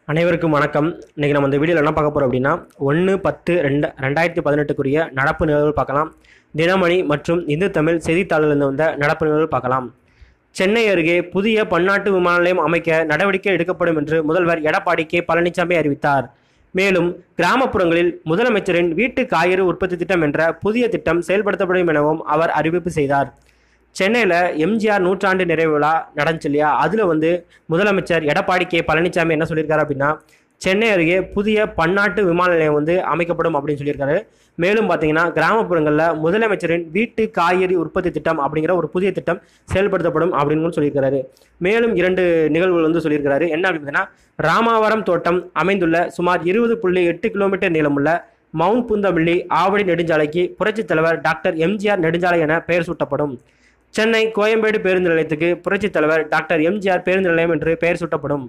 அனைவருக்கும் வணக்கம் இன்றைக்கி நம்ம இந்த வீடியோவில் என்ன பார்க்க போகிறோம் அப்படின்னா ஒன்று பத்து ரெண்டு ரெண்டாயிரத்தி பதினெட்டுக்குரிய நடப்பு நிகழ்வுகள் பார்க்கலாம் தினமணி மற்றும் இந்து தமிழ் செய்தித்தாளிலிருந்து வந்த நடப்பு நிகழ்வுகள் பார்க்கலாம் சென்னை அருகே புதிய பன்னாட்டு விமான நிலையம் அமைக்க நடவடிக்கை எடுக்கப்படும் என்று முதல்வர் எடப்பாடி கே பழனிசாமி அறிவித்தார் மேலும் கிராமப்புறங்களில் முதலமைச்சரின் வீட்டு காய்கறி உற்பத்தி திட்டம் என்ற புதிய திட்டம் செயல்படுத்தப்படும் எனவும் அவர் அறிவிப்பு செய்தார் சென்னையில் எம்ஜிஆர் நூற்றாண்டு நிறைவு விழா நடந்துச்சு இல்லையா அதில் வந்து முதலமைச்சர் எடப்பாடி கே பழனிசாமி என்ன சொல்லியிருக்காரு அப்படின்னா சென்னை அருகே புதிய பன்னாட்டு விமான நிலையம் வந்து அமைக்கப்படும் அப்படின்னு சொல்லியிருக்காரு மேலும் பார்த்தீங்கன்னா கிராமப்புறங்களில் முதலமைச்சரின் வீட்டு காய்கறி உற்பத்தி திட்டம் அப்படிங்கிற ஒரு புதிய திட்டம் செயல்படுத்தப்படும் அப்படின்னு சொல்லியிருக்காரு மேலும் இரண்டு நிகழ்வுகள் வந்து சொல்லியிருக்காரு என்ன அப்படின்னா ராமாவரம் தோட்டம் அமைந்துள்ள சுமார் இருபது புள்ளி எட்டு கிலோமீட்டர் நீளமுள்ள மவுண்ட் புந்தமல்லி ஆவடி நெடுஞ்சாலைக்கு புரட்சித் தலைவர் டாக்டர் எம்ஜிஆர் நெடுஞ்சாலை என பெயர் சூட்டப்படும் சென்னை கோயம்பேடு பேருந்து நிலையத்துக்கு புரட்சித் தலைவர் டாக்டர் எம்ஜிஆர் பேருந்து நிலையம் என்று பெயர் சூட்டப்படும்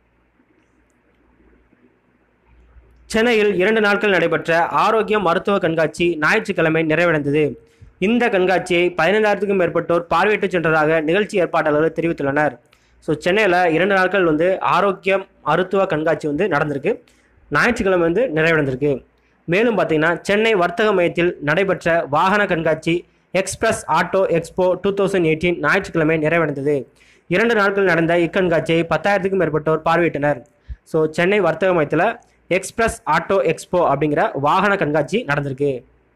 சென்னையில் இரண்டு நாட்கள் நடைபெற்ற ஆரோக்கிய மருத்துவ கண்காட்சி ஞாயிற்றுக்கிழமை நிறைவடைந்தது இந்த கண்காட்சியை பதினைந்தாயிரத்துக்கும் மேற்பட்டோர் பார்வையிட்டு சென்றதாக நிகழ்ச்சி ஏற்பாட்டாளர்கள் தெரிவித்துள்ளனர் ஸோ சென்னையில் இரண்டு நாட்கள் வந்து ஆரோக்கிய மருத்துவ கண்காட்சி வந்து நடந்திருக்கு ஞாயிற்றுக்கிழமை வந்து நிறைவடைந்திருக்கு மேலும் பார்த்தீங்கன்னா சென்னை வர்த்தக மையத்தில் நடைபெற்ற வாகன கண்காட்சி express auto expo two thousand eighteen ஞாயிற்றுக்கிழமை நிறைவடைந்தது இரண்டு நாட்கள் நடந்த இக்கண்காட்சியை பத்தாயிரத்துக்கும் மேற்பட்டோர் பார்வையிட்டனர் ஸோ சென்னை வர்த்தக மையத்தில் எக்ஸ்பிரஸ் ஆட்டோ எக்ஸ்போ அப்படிங்கிற வாகன கண்காட்சி நடந்திருக்கு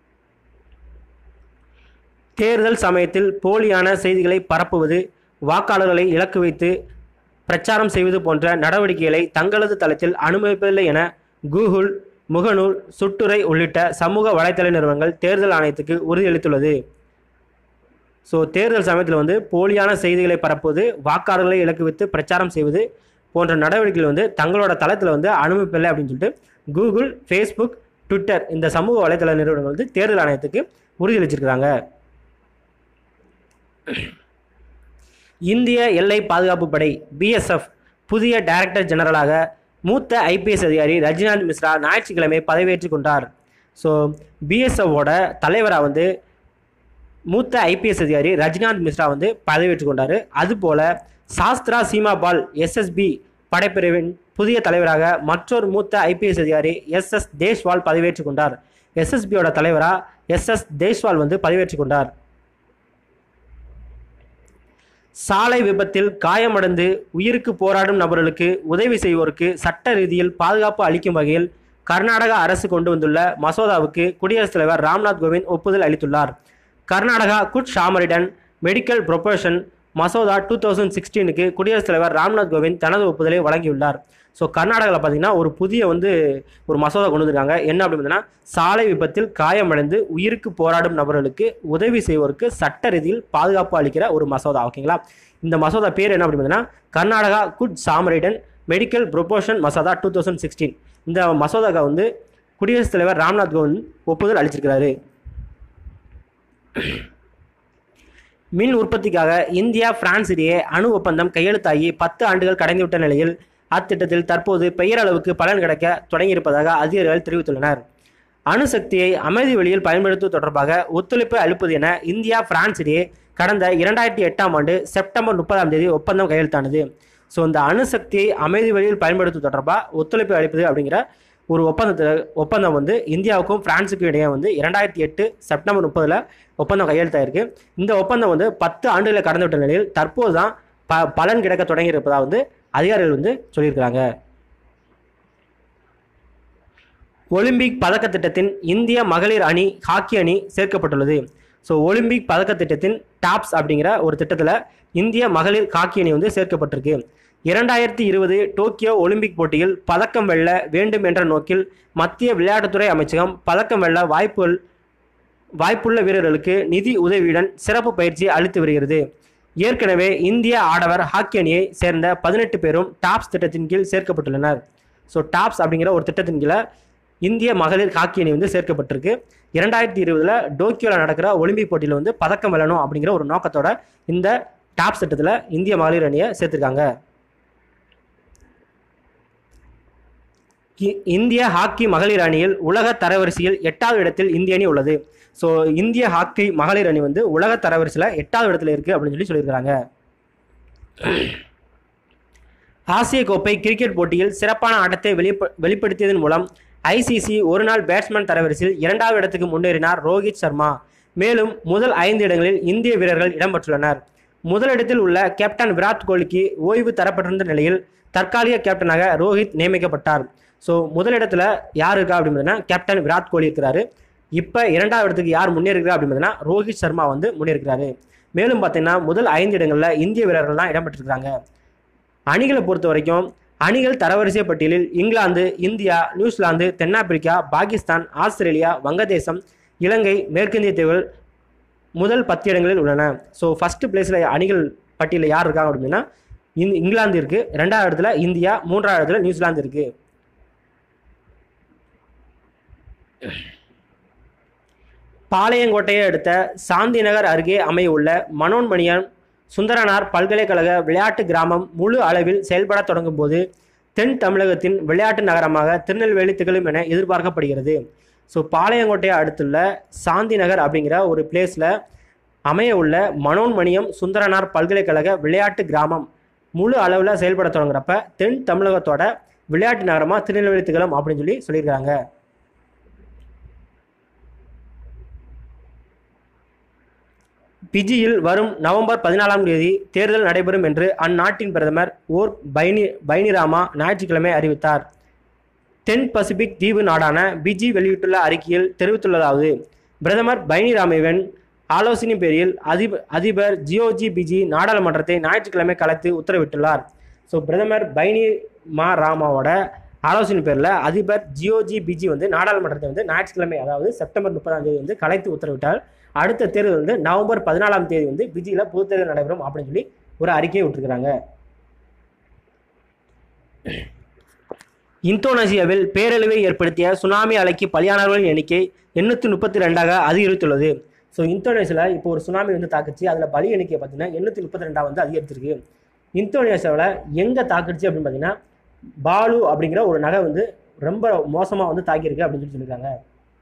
தேர்தல் சமயத்தில் போலியான செய்திகளை பரப்புவது வாக்காளர்களை இலக்கு வைத்து பிரச்சாரம் செய்வது போன்ற நடவடிக்கைகளை தங்களது தளத்தில் அனுமதிப்பதில்லை என கூகுள் முகநூல் சுட்டுரை உள்ளிட்ட சமூக வலைத்தள நிறுவனங்கள் தேர்தல் ஆணையத்துக்கு உறுதியளித்துள்ளது ஸோ தேர்தல் சமயத்தில் வந்து போலியான செய்திகளை பரப்புவது வாக்காளர்களை இலக்கு வைத்து பிரச்சாரம் செய்வது போன்ற நடவடிக்கைகள் வந்து தங்களோட தளத்தில் வந்து அனுமதிப்பில்லை அப்படின்னு சொல்லிட்டு கூகுள் ஃபேஸ்புக் ட்விட்டர் இந்த சமூக வலைத்தள நிறுவனங்கள் வந்து தேர்தல் ஆணையத்துக்கு உறுதியளிச்சிருக்கிறாங்க இந்திய எல்லை பாதுகாப்பு படை பிஎஸ்எஃப் புதிய டைரக்டர் ஜெனரலாக மூத்த ஐபிஎஸ் அதிகாரி ரஜினாந்த் மிஸ்ரா ஞாயிற்றுக்கிழமை பதவியேற்றுக் கொண்டார் ஸோ பிஎஸ்எஃபோட தலைவராக வந்து மூத்த ஐபிஎஸ் அதிகாரி ரஜினாந்த் மிஸ்ரா வந்து பதவியேற்றுக் கொண்டார் அதுபோல சாஸ்திரா சீமாபால் எஸ்எஸ்பி படைப்பிரிவின் புதிய தலைவராக மற்றொரு மூத்த ஐபிஎஸ் அதிகாரி எஸ் எஸ் தேஷ்வால் பதவியேற்றுக் கொண்டார் எஸ்எஸ்பியோட தலைவராக எஸ் எஸ் தேஷ்வால் வந்து பதவியேற்றுக் கொண்டார் சாலை விபத்தில் காயமடைந்து உயிருக்கு போராடும் நபர்களுக்கு உதவி செய்வோருக்கு சட்ட ரீதியில் பாதுகாப்பு அளிக்கும் வகையில் கர்நாடக அரசு கொண்டு வந்துள்ள மசோதாவுக்கு குடியரசுத் தலைவர் ராம்நாத் கோவிந்த் ஒப்புதல் அளித்துள்ளார் Karnataka good Samaritan medical profession மசோதா டூ தௌசண்ட் சிக்ஸ்டீனுக்கு குடியரசுத் தலைவர் ராம்நாத் கோவிந்த் தனது ஒப்புதலை வழங்கியுள்ளார் ஸோ கர்நாடகாவில் பார்த்தீங்கன்னா ஒரு புதிய வந்து ஒரு மசோதா கொண்டு வந்திருக்காங்க என்ன அப்படின்னா சாலை விபத்தில் காயமடைந்து உயிருக்கு போராடும் நபர்களுக்கு உதவி செய்வோருக்கு சட்ட ரீதியில் பாதுகாப்பு அளிக்கிற ஒரு மசோதா ஓகேங்களா இந்த மசோதா பேர் என்ன அப்படின்னா Karnataka good Samaritan medical profession மசோதா டூ தௌசண்ட் சிக்ஸ்டீன் இந்த மசோதாவை வந்து குடியரசுத் தலைவர் ராம்நாத் கோவிந்த் ஒப்புதல் அளிச்சிருக்கிறாரு மின் உற்பத்திக்காக இந்தியா பிரான்ஸ் இடையே அணு ஒப்பந்தம் கையெழுத்தாகி பத்து ஆண்டுகள் கடந்துவிட்ட நிலையில் அத்திட்டத்தில் தற்போது பெயரளவுக்கு பலன் கிடைக்க தொடங்கியிருப்பதாக அதிகாரிகள் தெரிவித்துள்ளனர் அணுசக்தியை அமைதி வழியில் பயன்படுத்துவது தொடர்பாக ஒத்துழைப்பு அளிப்பது என இந்தியா பிரான்ஸ் இடையே கடந்த இரண்டாயிரத்தி எட்டாம் ஆண்டு செப்டம்பர் முப்பதாம் தேதி ஒப்பந்தம் கையெழுத்தானது ஸோ இந்த அணுசக்தியை அமைதி வழியில் பயன்படுத்துவது தொடர்பாக ஒத்துழைப்பு அளிப்பது அப்படிங்கிற ஒரு ஒப்பந்தத்தில் ஒப்பந்தம் வந்து இந்தியாவுக்கும் பிரான்ஸுக்கும் இடையே வந்து இரண்டாயிரத்தி எட்டு செப்டம்பர் முப்பதில் ஒப்பந்தம் கையெழுத்தாயிருக்கு இந்த ஒப்பந்தம் வந்து பத்து ஆண்டுகளை கடந்துவிட்ட நிலையில் தற்போது தான் ப பலன் கிடைக்க தொடங்கியிருப்பதாக வந்து அதிகாரிகள் வந்து சொல்லியிருக்கிறாங்க ஒலிம்பிக் பதக்க திட்டத்தின் இந்திய மகளிர் அணி ஹாக்கி அணி சேர்க்கப்பட்டுள்ளது ஸோ ஒலிம்பிக் பதக்க திட்டத்தின் டாப்ஸ் அப்படிங்கிற ஒரு திட்டத்தில் இந்திய மகளிர் ஹாக்கி அணி வந்து சேர்க்கப்பட்டிருக்கு இரண்டாயிரத்தி இருபது டோக்கியோ ஒலிம்பிக் போட்டியில் பதக்கம் வெல்ல வேண்டும் என்ற நோக்கில் மத்திய விளையாட்டுத்துறை அமைச்சகம் பதக்கம் வெல்ல வாய்ப்புகள் வாய்ப்புள்ள வீரர்களுக்கு நிதி உதவியுடன் சிறப்பு பயிற்சி அளித்து வருகிறது ஏற்கனவே இந்திய ஆடவர் ஹாக்கி அணியை சேர்ந்த பதினெட்டு பேரும் டாப்ஸ் திட்டத்தின் கீழ் சேர்க்கப்பட்டுள்ளனர் ஸோ டாப்ஸ் அப்படிங்கிற ஒரு திட்டத்தின் கீழே இந்திய மகளிர் ஹாக்கி அணி வந்து சேர்க்கப்பட்டிருக்கு இரண்டாயிரத்தி இருபதில் டோக்கியோவில் நடக்கிற ஒலிம்பிக் போட்டியில் வந்து பதக்கம் வெல்லணும் அப்படிங்கிற ஒரு நோக்கத்தோட இந்த டாப்ஸ் திட்டத்தில் இந்திய மகளிர் அணியை சேர்த்திருக்காங்க இ- இந்திய ஹாக்கி மகளிர் அணியில் உலக தரவரிசையில் எட்டாவது இடத்தில் இந்திய அணி உள்ளது ஸோ இந்திய ஹாக்கி மகளிர் அணி வந்து உலக தரவரிசையில் எட்டாவது இடத்துல இருக்குது அப்படின்னு சொல்லி சொல்லியிருக்கிறாங்க ஆசிய கோப்பை கிரிக்கெட் போட்டியில் சிறப்பான ஆட்டத்தை வெளிப்ப வெளிப்படுத்தியதன் மூலம் ஐசிசி ஒருநாள் பேட்ஸ்மேன் தரவரிசையில் இரண்டாவது இடத்துக்கு முன்னேறினார் ரோஹித் சர்மா மேலும் முதல் ஐந்து இடங்களில் இந்திய வீரர்கள் இடம்பெற்றுள்ளனர் முதலிடத்தில் உள்ள கேப்டன் விராட் கோலிக்கு ஓய்வு தரப்பட்டிருந்த நிலையில் தற்காலிக கேப்டனாக ரோஹித் நியமிக்கப்பட்டார் ஸோ முதலிடத்துல யார் இருக்கா அப்படின்றதுனா கேப்டன் விராட் கோலி இருக்கிறாரு இப்போ இரண்டாவது இடத்துக்கு யார் முன்னேறுகிறா அப்படின்றதுனா ரோஹித் சர்மா வந்து முன்னேறுகிறாரு மேலும் பார்த்தீங்கன்னா முதல் ஐந்து இடங்களில் இந்திய வீரர்கள் தான் இடம்பெற்றிருக்கிறாங்க அணிகளை பொறுத்த வரைக்கும் அணிகள் தரவரிசை பட்டியலில் இங்கிலாந்து இந்தியா நியூசிலாந்து தென்னாப்பிரிக்கா பாகிஸ்தான் ஆஸ்திரேலியா வங்கதேசம் இலங்கை மேற்கிந்திய தீவுகள் முதல் பத்து இடங்களில் உள்ளன ஸோ ஃபர்ஸ்ட் பிளேஸில் அணிகள் பட்டியலில் யார் இருக்காங்க அப்படின்னா இந் இங்கிலாந்து இருக்குது ரெண்டாவது இடத்துல இந்தியா மூன்றாவது இடத்துல நியூசிலாந்து இருக்குது பாளையங்கோட்டையை அடுத்த சாந்தி நகர் அருகே அமையவுள்ள மனோன்மணியன் சுந்தரனார் பல்கலைக்கழக விளையாட்டு கிராமம் முழு அளவில் செயல்பட தொடங்கும் போது தென் தமிழகத்தின் விளையாட்டு நகரமாக திருநெல்வேலி திகழும் என எதிர்பார்க்கப்படுகிறது ஸோ பாளையங்கோட்டையை அடுத்துள்ள சாந்தி நகர் அப்படிங்கிற ஒரு பிளேஸில் அமைய உள்ள மனோன்மணியம் சுந்தரனார் பல்கலைக்கழக விளையாட்டு கிராமம் முழு அளவில் செயல்பட தொடங்குறப்ப தென் தமிழகத்தோட விளையாட்டு நகரமாக திருநெல்வேலி திகழும் அப்படின்னு சொல்லி சொல்லியிருக்காங்க பிஜியில் வரும் நவம்பர் பதினாலாம் தேதி தேர்தல் நடைபெறும் என்று அந்நாட்டின் பிரதமர் ஓர் பைனி பைனிராமா ஞாயிற்றுக்கிழமை அறிவித்தார் தென் பசிபிக் தீவு நாடான பிஜி வெளியிட்டுள்ள அறிக்கையில் தெரிவித்துள்ளதாவது பிரதமர் பைனிராமேவன் ஆலோசனை பேரில் அதிபர் அதிபர் ஜியோஜி பிஜி நாடாளுமன்றத்தை ஞாயிற்றுக்கிழமை கலைத்து உத்தரவிட்டுள்ளார் ஸோ பிரதமர் பைனி மா ராமாவோட ஆலோசனை பேரில் அதிபர் ஜியோஜி பிஜி வந்து நாடாளுமன்றத்தை வந்து ஞாயிற்றுக்கிழமை அதாவது செப்டம்பர் முப்பதாம் தேதி வந்து கலைத்து உத்தரவிட்டார் அடுத்த தேர்தல் வந்து நவம்பர் பதினாலாம் தேதி வந்து பிஜியில் பொது தேர்தல் நடைபெறும் அப்படின்னு சொல்லி ஒரு அறிக்கையை விட்டுருக்குறாங்க இந்தோனேசியாவில் பேரழிவை ஏற்படுத்திய சுனாமி அலைக்கு பலியானவர்களின் எண்ணிக்கை எண்ணூற்றி முப்பத்தி ரெண்டாக அதிகரித்துள்ளது ஸோ இந்தோனேஷியாவில் இப்போ ஒரு சுனாமி வந்து தாக்குச்சு அதில் பலி எண்ணிக்கை பார்த்தீங்கன்னா எண்ணூற்றி முப்பத்தி ரெண்டாக வந்து அதிகரிச்சிருக்கு இந்தோனேஷியாவில் எங்கே தாக்குச்சு அப்படின்னு பார்த்தீங்கன்னா பாலு அப்படிங்கிற ஒரு நகை வந்து ரொம்ப மோசமாக வந்து தாக்கியிருக்கு அப்படின்னு சொல்லி சொல்லியிருக்காங்க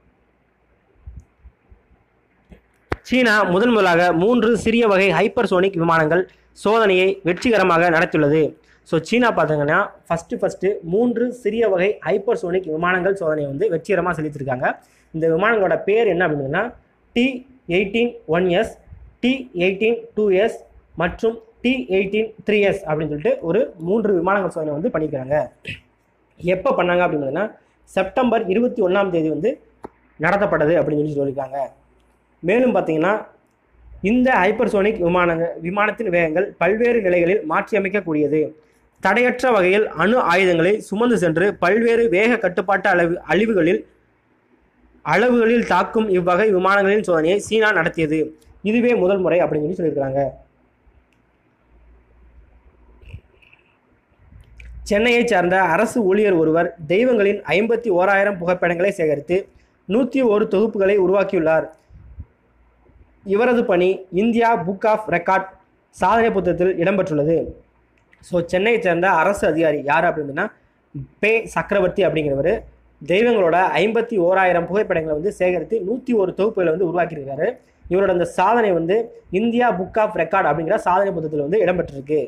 சீனா முதன் முதலாக மூன்று சிறிய வகை ஹைப்பர்சோனிக் விமானங்கள் சோதனையை வெற்றிகரமாக நடத்தியுள்ளது ஸோ சீனா பார்த்தீங்கன்னா ஃபஸ்ட்டு ஃபஸ்ட்டு மூன்று சிறிய வகை ஹைப்பர்சோனிக் விமானங்கள் சோதனையை வந்து வெற்றிகரமாக செலுத்தியிருக்காங்க இந்த விமானங்களோட பேர் என்ன அப்படின்னா T eighteen one S T eighteen two S மற்றும் டி எயிட்டீன் த்ரீ எஸ் அப்படின்னு சொல்லிட்டு ஒரு மூன்று விமானங்கள் சோதனை வந்து பண்ணியிருக்காங்க எப்போ பண்ணாங்க அப்படின்னா செப்டம்பர் இருபத்தி ஒன்றாம் தேதி வந்து நடத்தப்பட்டது அப்படின்னு சொல்லி சொல்லியிருக்காங்க மேலும் பார்த்தீங்கன்னா இந்த ஹைப்பர்சோனிக் விமானங்க விமானத்தின் வேகங்கள் பல்வேறு நிலைகளில் மாற்றியமைக்கக்கூடியது தடையற்ற வகையில் அணு ஆயுதங்களை சுமந்து சென்று பல்வேறு வேக கட்டுப்பாட்டு அளவு அழிவுகளில் அளவுகளில் தாக்கும் இவ்வகை விமானங்களின் சோதனையை சீனா நடத்தியது இதுவே முதல் முறை அப்படின்னு சொல்லி சொல்லியிருக்காங்க சென்னையைச் சார்ந்த அரசு ஊழியர் ஒருவர் தெய்வங்களின் ஐம்பத்தி ஓராயிரம் புகைப்படங்களை சேகரித்து நூற்றி ஒரு தொகுப்புகளை உருவாக்கியுள்ளார் இவரது பணி இந்தியா புக் ஆஃப் ரெக்கார்ட் சாதனை புத்தகத்தில் இடம்பெற்றுள்ளது ஸோ சென்னையை சேர்ந்த அரசு அதிகாரி யார் அப்படின்னா பே சக்கரவர்த்தி அப்படிங்கிறவர் தெய்வங்களோட ஐம்பத்தி ஓராயிரம் புகைப்படங்களை வந்து சேகரித்து நூற்றி ஒரு தொகுப்புகளை வந்து உருவாக்கியிருக்காரு இவரோட அந்த சாதனை வந்து இந்தியா புக் ஆஃப் ரெக்கார்ட் அப்படிங்கிற சாதனை புத்தகத்தில் வந்து இடம்பெற்றிருக்கு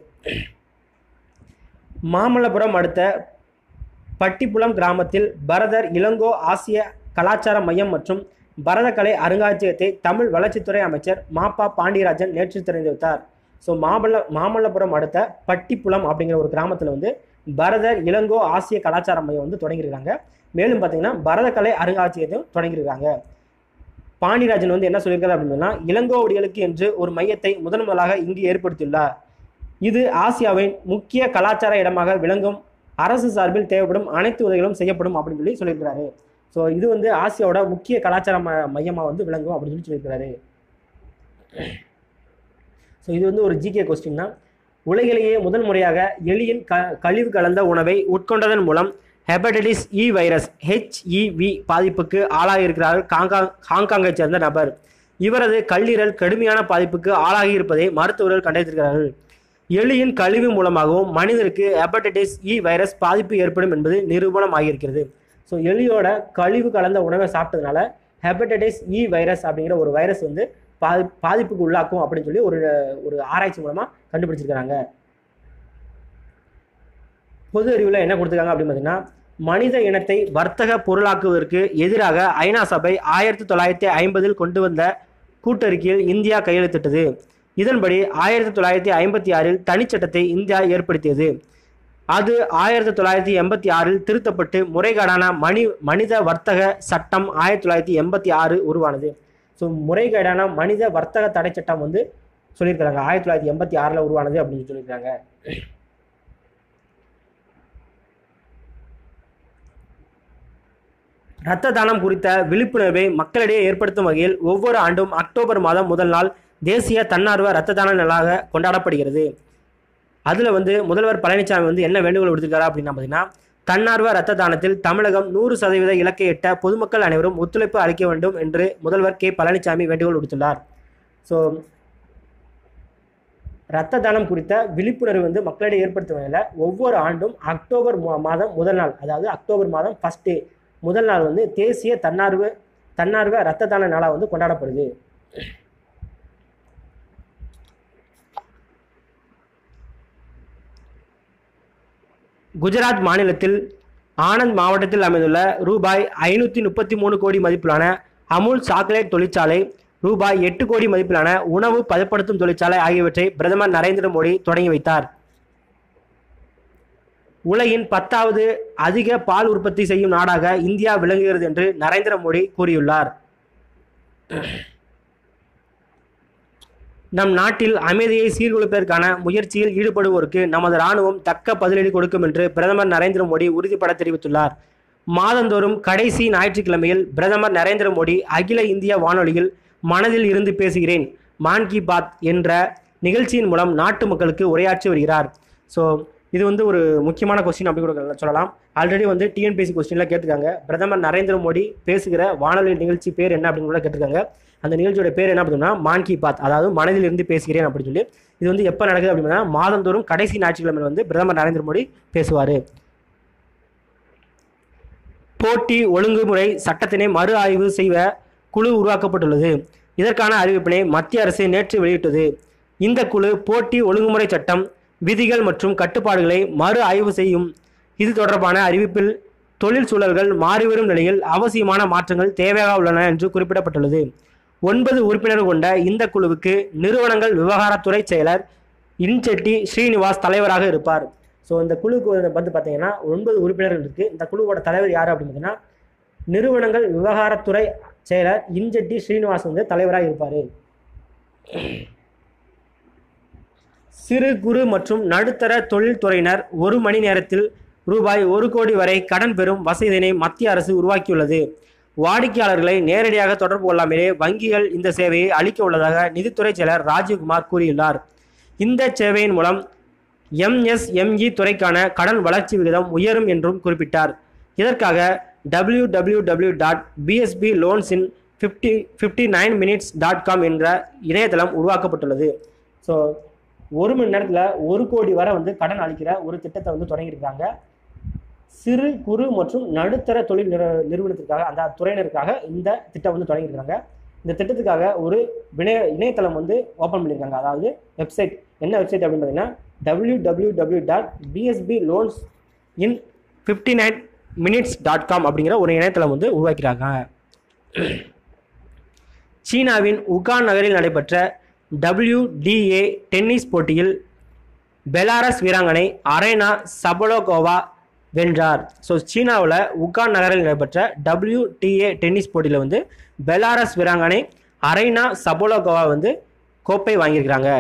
மாமல்லபுரம் அடுத்த பட்டிப்புலம் கிராமத்தில் பரதர் இளங்கோ ஆசிய கலாச்சார மையம் மற்றும் பரதக்கலை அருங்காட்சியகத்தை தமிழ் வளர்ச்சித்துறை அமைச்சர் மாப்பா பாண்டியராஜன் நேற்று திறந்து வைத்தார் ஸோ மாமல்ல மாமல்லபுரம் அடுத்த பட்டிப்புலம் அப்படிங்கிற ஒரு கிராமத்தில் வந்து பரதர் இளங்கோ ஆசிய கலாச்சார மையம் வந்து தொடங்கியிருக்காங்க மேலும் பார்த்தீங்கன்னா பரதக்கலை அருங்காட்சியகத்தையும் தொடங்கியிருக்காங்க பாண்டியராஜன் வந்து என்ன சொல்லியிருக்காரு அப்படின்னா இளங்கோவடிகளுக்கு என்று ஒரு மையத்தை முதன் முதலாக இங்கு ஏற்படுத்தியுள்ளார் இது ஆசியாவின் முக்கிய கலாச்சார இடமாக விளங்கும் அரசு சார்பில் தேவைப்படும் அனைத்து உதவிகளும் செய்யப்படும் அப்படின்னு சொல்லி சொல்லியிருக்கிறாரு ஸோ இது வந்து ஆசியாவோட முக்கிய கலாச்சார ம மையமாக வந்து விளங்கும் அப்படின்னு சொல்லி சொல்லியிருக்கிறாரு ஸோ இது வந்து ஒரு ஜிகே கொஸ்டின் தான் உலகிலேயே முதல் முறையாக எலியின் க கழிவு கலந்த உணவை உட்கொண்டதன் மூலம் ஹெப்படைட்டிஸ் இ வைரஸ் ஹெச்இவி பாதிப்புக்கு ஆளாகியிருக்கிறார் ஹாங்காங் ஹாங்காங்கை சேர்ந்த நபர் இவரது கல்லீரல் கடுமையான பாதிப்புக்கு ஆளாகி இருப்பதை மருத்துவர்கள் கண்டறிந்திருக்கிறார்கள் எலியின் கழிவு மூலமாகவும் மனிதருக்கு ஹெப்படைட்டிஸ் இ வைரஸ் பாதிப்பு ஏற்படும் என்பது நிரூபணம் ஆகியிருக்கிறது ஸோ எலியோட கழிவு கலந்த உணவை சாப்பிட்டதுனால ஹெப்படைட்டிஸ் இ வைரஸ் அப்படிங்கிற ஒரு வைரஸ் வந்து பாதி பாதிப்புக்கு உள்ளாக்கும் அப்படின்னு சொல்லி ஒரு ஒரு ஆராய்ச்சி மூலமாக கண்டுபிடிச்சிருக்கிறாங்க பொது அறிவில் என்ன கொடுத்துருக்காங்க அப்படின்னு பார்த்தீங்கன்னா மனித இனத்தை வர்த்தக பொருளாக்குவதற்கு எதிராக ஐநா சபை ஆயிரத்தி தொள்ளாயிரத்தி ஐம்பதில் கொண்டு வந்த கூட்டறிக்கையில் இந்தியா கையெழுத்திட்டது இதன்படி ஆயிரத்தி தொள்ளாயிரத்தி ஐம்பத்தி ஆறில் தனிச்சட்டத்தை இந்தியா ஏற்படுத்தியது அது ஆயிரத்தி தொள்ளாயிரத்தி எண்பத்தி ஆறில் திருத்தப்பட்டு முறைகேடான மணி மனித வர்த்தக சட்டம் ஆயிரத்தி தொள்ளாயிரத்தி எண்பத்தி ஆறு உருவானது ஸோ முறைகேடான மனித வர்த்தக தடை சட்டம் வந்து சொல்லியிருக்கிறாங்க ஆயிரத்தி தொள்ளாயிரத்தி எண்பத்தி ஆறில் உருவானது அப்படின்னு சொல்லியிருக்காங்க இரத்த தானம் குறித்த விழிப்புணர்வை மக்களிடையே ஏற்படுத்தும் வகையில் ஒவ்வொரு ஆண்டும் அக்டோபர் மாதம் முதல் நாள் தேசிய தன்னார்வ இரத்த தான நாளாக கொண்டாடப்படுகிறது அதில் வந்து முதல்வர் பழனிசாமி வந்து என்ன வேண்டுகோள் விடுத்திருக்காரு அப்படின்னா பார்த்தீங்கன்னா தன்னார்வ இரத்த தானத்தில் தமிழகம் நூறு சதவீத இலக்கை எட்ட பொதுமக்கள் அனைவரும் ஒத்துழைப்பு அளிக்க வேண்டும் என்று முதல்வர் கே பழனிசாமி வேண்டுகோள் விடுத்துள்ளார் ஸோ இரத்த தானம் குறித்த விழிப்புணர்வு வந்து மக்களிடையே ஏற்படுத்தும் வகையில் ஒவ்வொரு ஆண்டும் அக்டோபர் மா- மாதம் முதல் நாள் அதாவது அக்டோபர் மாதம் ஃபர்ஸ்ட் டே முதல் நாள் வந்து தேசிய தன்னார்வ தன்னார்வ இரத்த தான நாளாக வந்து கொண்டாடப்படுது குஜராத் மாநிலத்தில் ஆனந்த் மாவட்டத்தில் அமைந்துள்ள ரூபாய் ஐநூற்றி முப்பத்தி மூணு கோடி மதிப்பிலான அமுல் சாக்லேட் தொழிற்சாலை ரூபாய் எட்டு கோடி மதிப்பிலான உணவு பதப்படுத்தும் தொழிற்சாலை ஆகியவற்றை பிரதமர் நரேந்திர மோடி தொடங்கி வைத்தார் உலகின் பத்தாவது அதிக பால் உற்பத்தி செய்யும் நாடாக இந்தியா விளங்குகிறது என்று நரேந்திர மோடி கூறியுள்ளார் நம் நாட்டில் அமைதியை சீர்குலைப்பதற்கான முயற்சியில் ஈடுபடுவோருக்கு நமது ராணுவம் தக்க பதிலடி கொடுக்கும் என்று பிரதமர் நரேந்திர மோடி உறுதிபட தெரிவித்துள்ளார் மாதந்தோறும் கடைசி ஞாயிற்றுக்கிழமையில் பிரதமர் நரேந்திர மோடி அகில இந்திய வானொலியில் மனதில் இருந்து பேசுகிறேன் மான் கி பாத் என்ற நிகழ்ச்சியின் மூலம் நாட்டு மக்களுக்கு உரையாற்றி வருகிறார் ஸோ இது வந்து ஒரு முக்கியமான கொஸ்டின் அப்படி கூட சொல்லலாம் ஆல்ரெடி வந்து டிஎன்பிஎஸ்சி கொஸ்டின்ல கேட்டிருக்காங்க பிரதமர் நரேந்திர மோடி பேசுகிற வானொலி நிகழ்ச்சி பேர் என்ன அப்படின்னு கூட கேட்டிருக்காங்க அந்த நிகழ்ச்சியோட பேர் என்ன அப்படின்னா மான் கி பாத் அதாவது மனதில் இருந்து பேசுகிறேன் அப்படின்னு சொல்லி இது வந்து எப்போ நடக்குது அப்படின்னா மாதந்தோறும் கடைசி ஞாயிற்றுக்கிழமை வந்து பிரதமர் நரேந்திர மோடி பேசுவார் போட்டி ஒழுங்குமுறை சட்டத்தினை மறு ஆய்வு செய்வ குழு உருவாக்கப்பட்டுள்ளது இதற்கான அறிவிப்பினை மத்திய அரசு நேற்று வெளியிட்டது இந்த குழு போட்டி ஒழுங்குமுறை சட்டம் விதிகள் மற்றும் கட்டுப்பாடுகளை மறு ஆய்வு செய்யும் இது தொடர்பான அறிவிப்பில் தொழில் சூழல்கள் மாறிவரும் நிலையில் அவசியமான மாற்றங்கள் தேவையாக உள்ளன என்று குறிப்பிடப்பட்டுள்ளது ஒன்பது உறுப்பினர்கள் கொண்ட இந்த குழுவுக்கு நிறுவனங்கள் விவகாரத்துறை செயலர் இன்செட்டி ஸ்ரீனிவாஸ் தலைவராக இருப்பார் ஸோ இந்த குழுக்கு வந்து பார்த்தீங்கன்னா ஒன்பது உறுப்பினர்கள் இருக்கு இந்த குழுவோட தலைவர் யார் அப்படின்னு பார்த்தீங்கன்னா நிறுவனங்கள் விவகாரத்துறை செயலர் இன்ஜெட்டி ஸ்ரீனிவாஸ் வந்து தலைவராக இருப்பார் சிறு குறு மற்றும் நடுத்தர தொழில்துறையினர் ஒரு மணி நேரத்தில் ரூபாய் ஒரு கோடி வரை கடன் பெறும் வசதியினை மத்திய அரசு உருவாக்கியுள்ளது வாடிக்கையாளர்களை நேரடியாக தொடர்பு கொள்ளாமலே வங்கிகள் இந்த சேவையை அளிக்க உள்ளதாக நிதித்துறை செயலர் ராஜீவ்குமார் கூறியுள்ளார் இந்த சேவையின் மூலம் எம்எஸ்எம்இ துறைக்கான கடன் வளர்ச்சி விகிதம் உயரும் என்றும் குறிப்பிட்டார் இதற்காக W W W dot PSB loans in fifty fifty nine minutes dot com என்ற இணையதளம் உருவாக்கப்பட்டுள்ளது ஸோ ஒரு மணி நேரத்தில் ஒரு கோடி வரை வந்து கடன் அளிக்கிற ஒரு திட்டத்தை வந்து தொடங்கியிருக்காங்க சிறு குறு மற்றும் நடுத்தர தொழில் நிறு நிறுவனத்திற்காக அந்த துறையினருக்காக இந்த திட்டம் வந்து தொடங்கியிருக்காங்க இந்த திட்டத்துக்காக ஒரு இணைய இணையதளம் வந்து ஓப்பன் பண்ணியிருக்காங்க அதாவது வெப்சைட் என்ன வெப்சைட் அப்படின்னு பார்த்தீங்கன்னா W W W dot PSB loans in fifty nine minutes dot com அப்படிங்கிற ஒரு இணையதளம் வந்து உருவாக்கிறாங்க சீனாவின் உகான் நகரில் நடைபெற்ற WDA டென்னிஸ் போட்டியில் பெலாரஸ் வீராங்கனை அரேனா சபலோகோவா வென்றார் ஸோ சீனாவில் உகான் நகரில் நடைபெற்ற WTA டென்னிஸ் போட்டியில் வந்து பெலாரஸ் வீராங்கனை அரேனா சபோலோகோவா வந்து கோப்பை வாங்கியிருக்கிறாங்க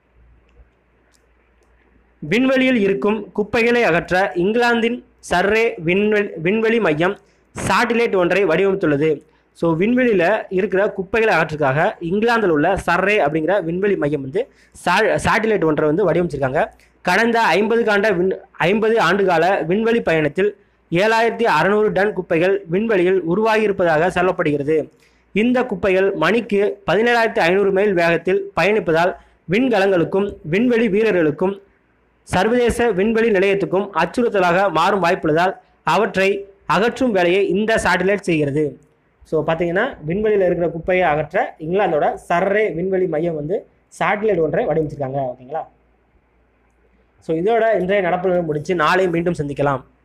விண்வெளியில் இருக்கும் குப்பைகளை அகற்ற இங்கிலாந்தின் சர்ரே விண்வெளி விண்வெளி மையம் சாட்டிலைட் ஒன்றை வடிவமைத்துள்ளது ஸோ விண்வெளியில் இருக்கிற குப்பைகளை அகற்றுக்காக இங்கிலாந்தில் உள்ள சர்ரே அப்படிங்கிற விண்வெளி மையம் வந்து சா சாட்டிலைட் ஒன்றை வந்து வடிவமைச்சிருக்காங்க கடந்த ஐம்பது காண்ட விண் ஐம்பது ஆண்டுகால விண்வெளி பயணத்தில் ஏழாயிரத்தி அறநூறு டன் குப்பைகள் விண்வெளியில் உருவாகியிருப்பதாக சொல்லப்படுகிறது இந்த குப்பைகள் மணிக்கு பதினேழாயிரத்தி ஐநூறு மைல் வேகத்தில் பயணிப்பதால் விண்கலங்களுக்கும் விண்வெளி வீரர்களுக்கும் சர்வதேச விண்வெளி நிலையத்துக்கும் அச்சுறுத்தலாக மாறும் வாய்ப்புள்ளதால் அவற்றை அகற்றும் வேலையை இந்த சேட்டலைட் செய்கிறது ஸோ பார்த்தீங்கன்னா விண்வெளியில் இருக்கிற குப்பையை அகற்ற இங்கிலாந்தோட சர்ரே விண்வெளி மையம் வந்து சேட்டலைட் ஒன்றை வடிவமைச்சிருக்காங்க ஓகேங்களா ஸோ இதோட இன்றைய நடப்பு நிகழ்வு முடிஞ்சு நாளை மீண்டும் சந்திக்கலாம்